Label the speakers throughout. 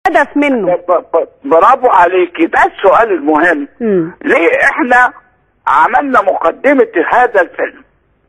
Speaker 1: هدف منه
Speaker 2: ب- ب- برافو عليكي ده السؤال المهم
Speaker 1: مم.
Speaker 2: ليه احنا عملنا مقدمة هذا الفيلم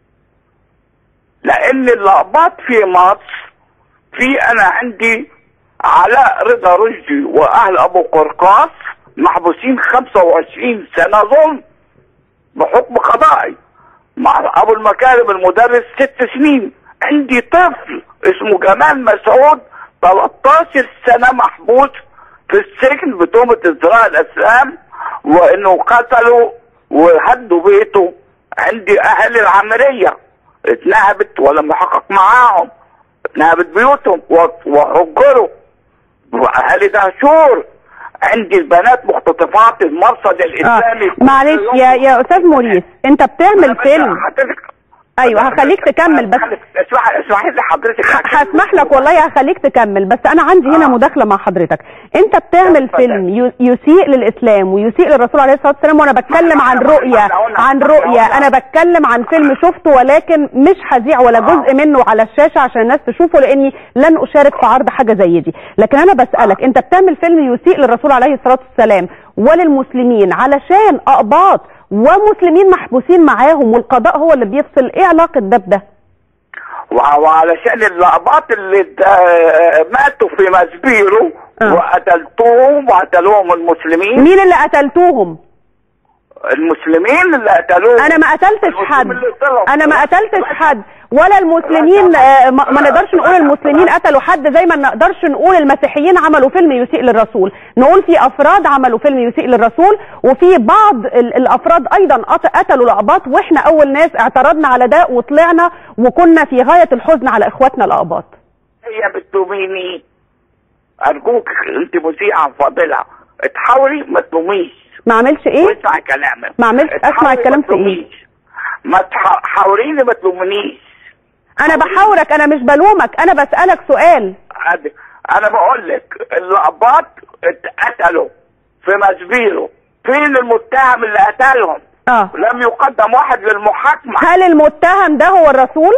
Speaker 2: لان اللقبات في مصر في انا عندي علاء رضا رشدي واهل ابو قرقاص محبوسين 25 سنة ظلم بحكم قضائي مع ابو المكارم المدرس ست سنين عندي طفل اسمه جمال مسعود 13 سنة محبوس في السجن بتهمة ازدراء الاسلام وانه قتلوا وهدوا بيته عندي اهل العمرية اتنهبت ولما حقق معاهم اتنهبت بيوتهم و- وهجروا واهالي دهشور عندي البنات مختطفات المرصد
Speaker 1: اه
Speaker 2: الاسلامي
Speaker 1: معلش يا يا استاذ موريس انت بتعمل فيلم
Speaker 2: حضرتك
Speaker 1: ايوه هخليك تكمل بس
Speaker 2: اسمح اسمحي لي حضرتك
Speaker 1: ه- هسمح لك والله هخليك تكمل بس انا عندي هنا
Speaker 2: آه.
Speaker 1: مداخله مع حضرتك انت بتعمل
Speaker 2: اتفضل.
Speaker 1: فيلم ي- يسيء للاسلام ويسيء للرسول عليه الصلاه والسلام وانا بتكلم عن
Speaker 2: احنا
Speaker 1: رؤيه
Speaker 2: قلنا- قلنا-
Speaker 1: عن
Speaker 2: قلنا-
Speaker 1: رؤيه
Speaker 2: قلنا.
Speaker 1: انا بتكلم عن فيلم شفته ولكن مش هذيع ولا
Speaker 2: آه.
Speaker 1: جزء منه على الشاشه عشان الناس تشوفه لاني لن اشارك في عرض حاجه زي دي لكن انا بسالك انت بتعمل فيلم يسيء للرسول عليه الصلاه والسلام وللمسلمين علشان اقباط ومسلمين محبوسين معاهم والقضاء هو اللي بيفصل ايه علاقه ده بده
Speaker 2: وع- وعلشان اللقبات اللي دا- ماتوا في مسبيرو
Speaker 1: آه.
Speaker 2: وقتلتوهم وقتلوهم المسلمين
Speaker 1: مين اللي قتلتوهم
Speaker 2: المسلمين اللي قتلوهم
Speaker 1: انا ما قتلتش
Speaker 2: المسلمين
Speaker 1: حد
Speaker 2: اللي طلعوا.
Speaker 1: انا ما قتلتش حد ولا المسلمين آه، ما ما نقدرش نقول المسلمين قتلوا حد زي ما نقدرش نقول المسيحيين عملوا فيلم يسيء للرسول نقول في افراد عملوا فيلم يسيء للرسول وفي بعض ال- الافراد ايضا قت- قتلوا الاقباط واحنا اول ناس اعترضنا على ده وطلعنا وكنا في غايه الحزن على اخواتنا الاقباط
Speaker 2: هي بتلوميني ارجوك انت مذيعه فاضله تحاولي ما تلوميش
Speaker 1: ما عملش ايه
Speaker 2: واسمع كلامي
Speaker 1: ما عملتش- اسمع
Speaker 2: تحاولي
Speaker 1: الكلام
Speaker 2: ما
Speaker 1: في ايه؟
Speaker 2: تلوميش. ما تح- حاوريني ما تلومنيش
Speaker 1: انا بحاورك انا مش بلومك انا بسالك سؤال
Speaker 2: عاد- انا بقول لك الاباط اتقتلوا في مسبيرو فين المتهم اللي قتلهم
Speaker 1: اه
Speaker 2: لم يقدم واحد للمحاكمه
Speaker 1: هل المتهم ده هو الرسول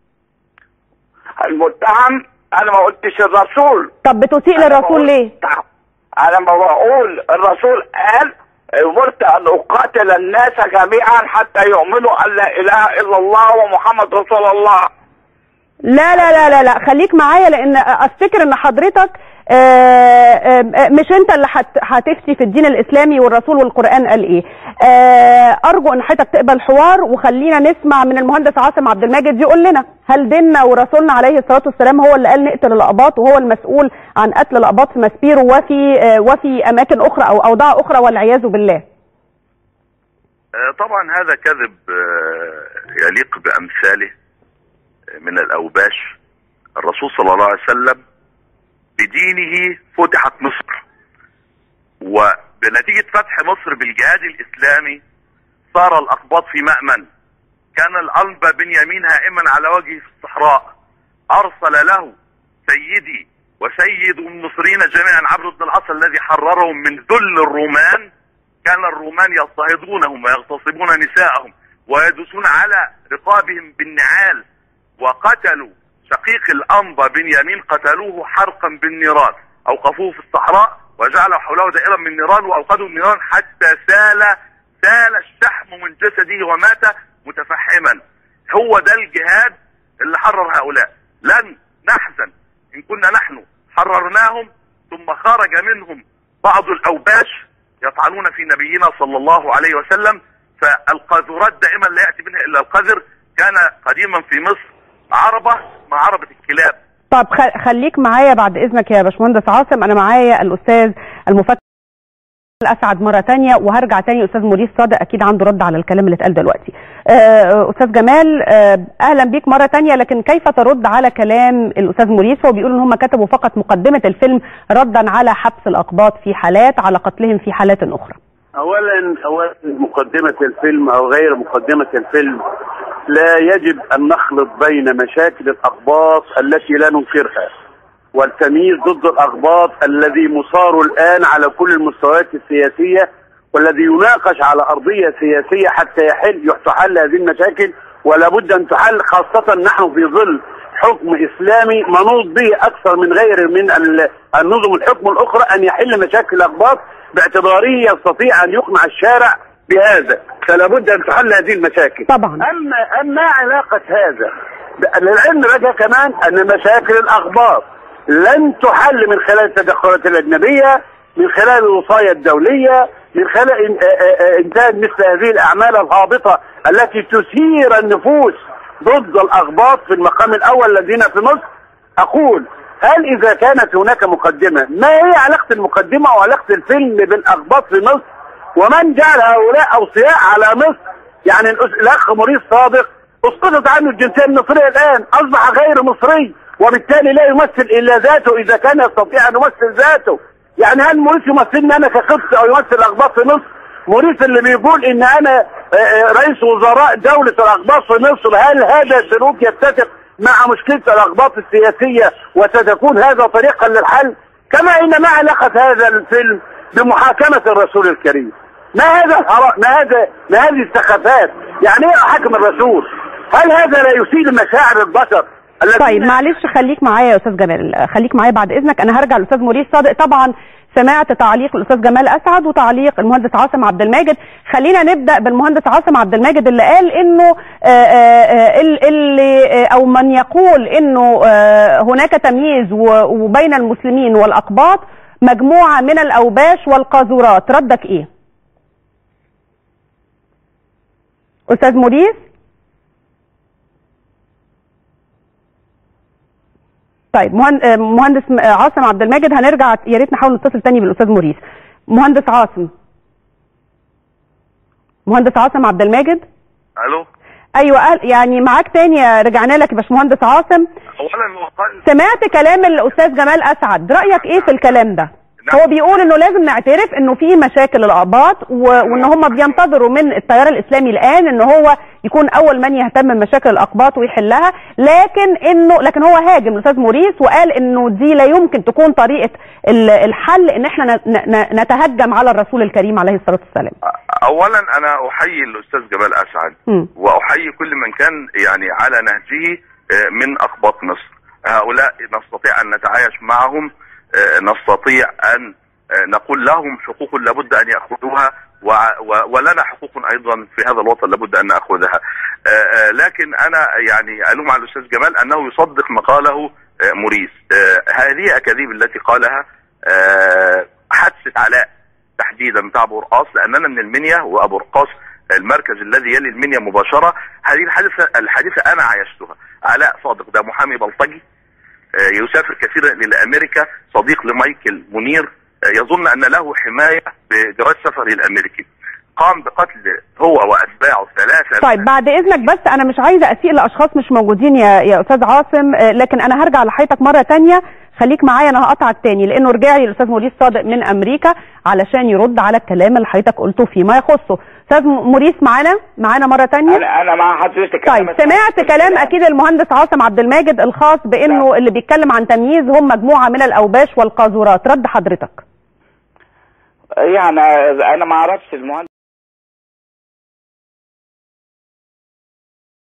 Speaker 2: المتهم انا ما قلتش الرسول
Speaker 1: طب بتسيء
Speaker 2: أنا
Speaker 1: للرسول
Speaker 2: بقول-
Speaker 1: ليه
Speaker 2: انا ما بقول الرسول قال امرت ان اقاتل الناس جميعا حتى يؤمنوا ان لا اله الا الله ومحمد رسول الله
Speaker 1: لا لا لا لا لا خليك معايا لان افتكر ان حضرتك آه، آه، آه، مش انت اللي هت- هتفتي في الدين الاسلامي والرسول والقران قال ايه آه، ارجو ان حضرتك تقبل الحوار وخلينا نسمع من المهندس عاصم عبد الماجد يقول لنا هل ديننا ورسولنا عليه الصلاه والسلام هو اللي قال نقتل الاقباط وهو المسؤول عن قتل الاقباط في مسبيرو وفي آه، وفي اماكن اخرى او اوضاع اخرى والعياذ بالله
Speaker 3: آه، طبعا هذا كذب آه، يليق بأمثاله آه، من الأوباش الرسول صلى الله عليه وسلم بدينه فتحت مصر وبنتيجة فتح مصر بالجهاد الإسلامي صار الأقباط في مأمن كان الأنبا بنيامين هائما على وجهه في الصحراء أرسل له سيدي وسيد المصريين جميعا عبد بن العاص الذي حررهم من ذل الرومان كان الرومان يضطهدونهم ويغتصبون نساءهم ويدوسون على رقابهم بالنعال وقتلوا شقيق الأنبا بنيامين قتلوه حرقا بالنيران أوقفوه في الصحراء وجعلوا حوله دائرة من نيران وأوقدوا النيران حتى سال سال الشحم من جسده ومات متفحما هو ده الجهاد اللي حرر هؤلاء لن نحزن إن كنا نحن حررناهم ثم خرج منهم بعض الأوباش يطعنون في نبينا صلى الله عليه وسلم فالقاذورات دائما لا يأتي منها إلا القذر كان قديما في مصر عربة مع عربة الكلاب
Speaker 1: طب خ- خليك معايا بعد اذنك يا باشمهندس عاصم انا معايا الاستاذ المفكر الاسعد مره تانية وهرجع تاني استاذ موريس صادق اكيد عنده رد على الكلام اللي اتقال دلوقتي آه، استاذ جمال آه، اهلا بيك مره تانية لكن كيف ترد على كلام الاستاذ موريس هو بيقول ان هم كتبوا فقط مقدمه الفيلم ردا على حبس الاقباط في حالات على قتلهم في حالات اخرى
Speaker 4: اولا اولا مقدمه الفيلم او غير مقدمه الفيلم لا يجب ان نخلط بين مشاكل الاقباط التي لا ننكرها والتمييز ضد الاقباط الذي مثار الان على كل المستويات السياسيه والذي يناقش على ارضيه سياسيه حتى يحل تحل هذه المشاكل ولا بد ان تحل خاصه نحن في ظل حكم اسلامي منوط به اكثر من غير من ال- النظم الحكم الاخرى ان يحل مشاكل الاقباط باعتباره يستطيع ان يقنع الشارع بهذا فلا بد ان تحل هذه المشاكل
Speaker 1: طبعا
Speaker 4: اما اما علاقه هذا ب- للعلم بقى كمان ان مشاكل الاخبار لن تحل من خلال التدخلات الاجنبيه من خلال الوصايه الدوليه من خلال إن- آه، آه، آه، انتاج مثل هذه الاعمال الهابطه التي تثير النفوس ضد الاخباط في المقام الاول الذين في مصر اقول هل اذا كانت هناك مقدمه ما هي علاقه المقدمه وعلاقه الفيلم بالاخباط في مصر ومن جعل هؤلاء اوصياء على مصر يعني الأس- الاخ مريض صادق اسقطت عنه الجنسيه المصريه الان اصبح غير مصري وبالتالي لا يمثل الا ذاته اذا كان يستطيع ان يمثل ذاته يعني هل موريس يمثلني انا كقبط او يمثل الاقباط في مصر موريس اللي بيقول ان انا آه، آه، رئيس وزراء دولة الاقباط في مصر هل هذا السلوك يتفق مع مشكلة الاقباط السياسية وستكون هذا طريقا للحل كما ان ما علاقة هذا الفيلم بمحاكمة الرسول الكريم ما هذا الهراء ما هذا ما هذه السخافات يعني ايه حكم الرسول هل هذا لا يثير مشاعر البشر الذين
Speaker 1: طيب معلش خليك معايا يا استاذ جمال خليك معايا بعد اذنك انا هرجع للاستاذ موريس صادق طبعا سمعت تعليق الاستاذ جمال اسعد وتعليق المهندس عاصم عبد الماجد خلينا نبدا بالمهندس عاصم عبد الماجد اللي قال انه آه، آه، ال- اللي آه، او من يقول انه آه، هناك تمييز و- وبين المسلمين والاقباط مجموعه من الاوباش والقاذورات ردك ايه استاذ موريس طيب مهن- آه، مهندس م- آه، عاصم عبد الماجد هنرجع يا ريت نحاول نتصل تاني بالاستاذ موريس مهندس عاصم مهندس عاصم عبد الماجد
Speaker 3: الو
Speaker 1: ايوه قال- يعني معاك تاني رجعنا لك يا باشمهندس عاصم
Speaker 3: اولا هو قال
Speaker 1: سمعت كلام الاستاذ جمال اسعد رايك ايه في الكلام ده
Speaker 3: نعم.
Speaker 1: هو بيقول انه لازم نعترف انه في مشاكل الاقباط و- وان هم بينتظروا من التيار الاسلامي الان ان هو يكون اول من يهتم بمشاكل الاقباط ويحلها لكن انه لكن هو هاجم الاستاذ موريس وقال انه دي لا يمكن تكون طريقه ال- الحل ان احنا ن- ن- نتهجم على الرسول الكريم عليه الصلاه والسلام
Speaker 3: اولا انا احيي الاستاذ جمال اسعد
Speaker 1: مم.
Speaker 3: واحيي كل من كان يعني على نهجه آه، من اقباط مصر هؤلاء نستطيع ان نتعايش معهم آه، نستطيع ان آه، نقول لهم حقوق لابد ان ياخذوها وع- و- ولنا حقوق ايضا في هذا الوطن لابد ان ناخذها آه، آه، لكن انا يعني الوم على الاستاذ جمال انه يصدق ما قاله آه، موريس آه، هذه اكاذيب التي قالها آه، حادثه علاء تحديدا بتاع ابو رقاص لاننا من المنيا وابو رقاص المركز الذي يلي المنيا مباشره هذه الحادثه الحادثه انا عايشتها علاء صادق ده محامي بلطجي آه، يسافر كثيرا الى امريكا صديق لمايكل منير آه، يظن ان له حمايه بجراج سفره الامريكي قام بقتل هو واتباعه ثلاثه
Speaker 1: طيب بعد اذنك بس انا مش عايزه اسيء لاشخاص مش موجودين يا يا استاذ عاصم آه، لكن انا هرجع لحياتك مره تانية خليك معايا انا هقطعك تاني لانه رجع لي الاستاذ موريس صادق من امريكا علشان يرد على الكلام اللي حضرتك قلته فيما يخصه استاذ م- موريس معانا معانا مره تانية
Speaker 5: انا انا مع حضرتك أنا
Speaker 1: طيب
Speaker 5: ما
Speaker 1: سمعت كلام اكيد المهندس عاصم عبد الماجد الخاص بانه اللي بيتكلم عن تمييز هم مجموعه من الاوباش والقاذورات رد حضرتك
Speaker 5: يعني انا ما اعرفش المهندس